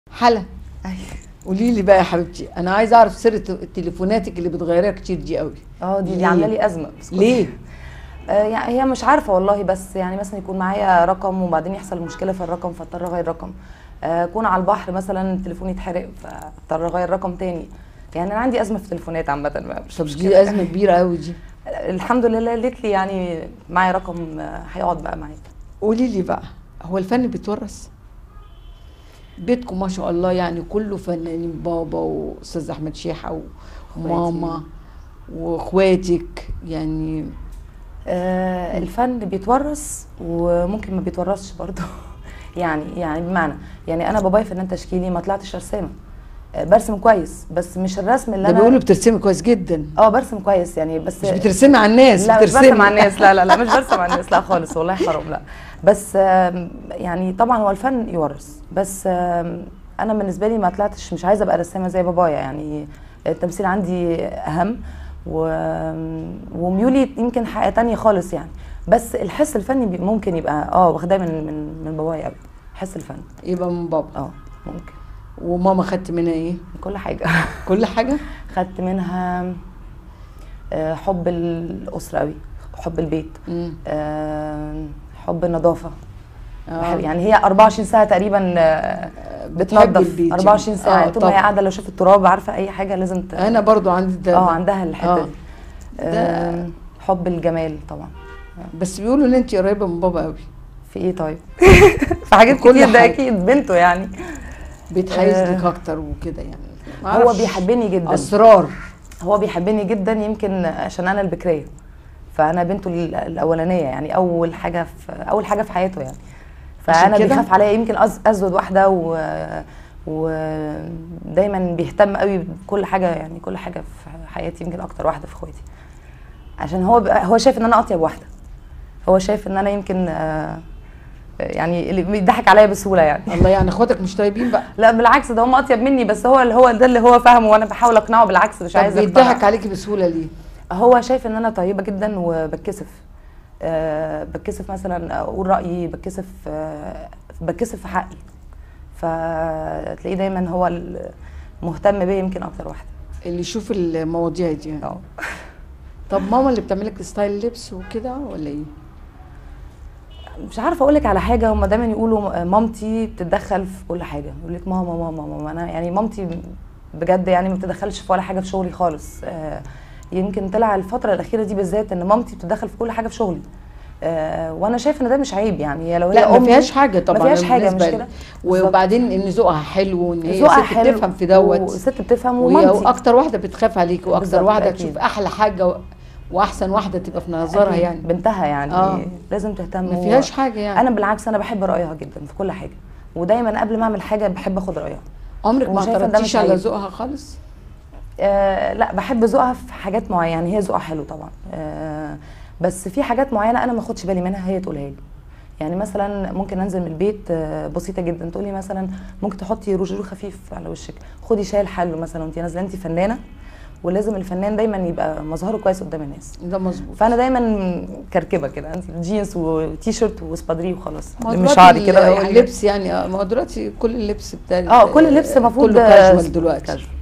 حلا قولي لي بقى يا حبيبتي انا عايزه اعرف سر تليفوناتك اللي بتغيريها كتير دي قوي اه دي ليه؟ دي عامله لي ازمه بس كنت- ليه آه يعني هي مش عارفه والله بس يعني مثلا يكون معايا رقم وبعدين يحصل مشكله في الرقم فاضطر اغير رقم آه، اكون على البحر مثلا التليفون يتحرق فاضطر اغير رقم تاني يعني انا عندي ازمه في التليفونات عامه بقى مش طب مشكلة. دي ازمه كبيره قوي دي الحمد لله قالت لي يعني معايا رقم آه، هيقعد بقى معايا قولي لي بقى هو الفن بيتورث بيتكم ما شاء الله يعني كله فنانين بابا واستاذ احمد شيحه وماما واخواتك يعني آه الفن بيتورث وممكن ما بيتورثش برضه يعني يعني بمعنى يعني انا بابايا فنان تشكيلي ما طلعتش رسامه آه برسم كويس بس مش الرسم اللي ده انا بيقولوا بترسمي كويس جدا اه برسم كويس يعني بس مش بترسمي على الناس لا مش بترسمي برسم على الناس لا لا لا مش برسم على الناس لا خالص والله حرام لا بس آم، يعني طبعا هو الفن يورث بس آم، انا بالنسبه لي ما طلعتش مش عايزه ابقى رسامه زي بابايا يعني التمثيل عندي اهم و... وميولي يمكن حاجه تانية خالص يعني بس الحس الفني بي- ممكن يبقى اه واخداه من من من بابايا قوي حس الفن يبقى من بابا اه ممكن وماما خدت منها ايه كل حاجه كل حاجه خدت منها آه، حب الاسره قوي حب البيت مم. آه، حب النظافه آه. بحب يعني هي 24 ساعه تقريبا آه، بتحبي بتنظف البيت 24 يعني. ساعه آه، طول ما هي طبعا. قاعده لو شافت تراب عارفه اي حاجه لازم ت... انا برضو عندي ده اه عندها الحته آه. دي آه، حب الجمال طبعا بس بيقولوا ان انت قريبه من بابا قوي في ايه طيب في حاجات كل كتير ده حاجة. اكيد بنته يعني بيتحيز آه. لك اكتر وكده يعني ما هو أعرفش. بيحبني جدا اسرار هو بيحبني جدا يمكن عشان انا البكريه فانا بنته ال- الاولانيه يعني اول حاجه في اول حاجه في حياته يعني عشان فانا كده؟ بيخاف عليا يمكن أز- ازود واحده و ودايما بيهتم قوي بكل حاجه يعني كل حاجه في حياتي يمكن اكتر واحده في اخواتي عشان هو بقى- هو شايف ان انا اطيب واحده هو شايف ان انا يمكن آه، يعني اللي بيضحك عليا بسهوله يعني الله يعني اخواتك مش طيبين بقى لا بالعكس ده هم اطيب مني بس هو اللي هو ده اللي هو فاهمه وانا بحاول اقنعه بالعكس مش طب عايزه بيضحك أقنعه. عليكي بسهوله ليه هو شايف ان انا طيبه جدا وبتكسف أه بتكسف مثلا اقول رايي بتكسف أه بتكسف في حقي فتلاقيه دايما هو ال- مهتم بيا يمكن اكتر واحده اللي يشوف المواضيع دي يعني. اه طب ماما اللي بتعمل لك ستايل لبس وكده ولا ايه مش عارفه اقول لك على حاجه هم دايما يقولوا مامتي بتتدخل في كل حاجه يقول لك ماما ماما ماما انا يعني مامتي بجد يعني ما بتتدخلش في ولا حاجه في شغلي خالص آه، يمكن طلع الفتره الاخيره دي بالذات ان مامتي بتتدخل في كل حاجه في شغلي آه، وانا شايفه ان ده مش عيب يعني هي لو هي لا ما أمي- فيهاش حاجه طبعا ما فيهاش حاجه بالنسبة مش لي. كده بالظبط. وبعدين ان ذوقها حلو وان هي ذوقها ست حلو بتفهم في دوت وست بتفهم وهي ومامتي اكتر واحده بتخاف عليك واكتر بالظبط، واحده أكيد. تشوف احلى حاجه و... واحسن واحده تبقى في نظرها أكيد. يعني بنتها يعني آه. لازم تهتم ما و- فيهاش حاجه يعني انا بالعكس انا بحب رايها جدا في كل حاجه ودايما قبل ما اعمل حاجه بحب اخد رايها عمرك ما وشايفة إن ده اعترضتيش مش على عيب. ذوقها خالص آه لا بحب ذوقها في حاجات معينه يعني هي ذوقها حلو طبعا آه بس في حاجات معينه انا ما اخدش بالي منها هي تقولها لي يعني مثلا ممكن انزل من البيت آه، بسيطه جدا تقولي مثلا ممكن تحطي روج روج خفيف على وشك خدي شاي الحلو مثلا وانت نازله انت فنانه ولازم الفنان دايما يبقى مظهره كويس قدام الناس ده مظبوط فانا دايما كركبه كده انت جينز وتي شيرت وسبادري وخلاص ما هو مش دلوقتي شعري ال- كده أي حاجة. اللبس يعني آه، ما هو دلوقتي كل اللبس بتاع اه كل لبس المفروض كله كاجوال دلوقتي كاجوال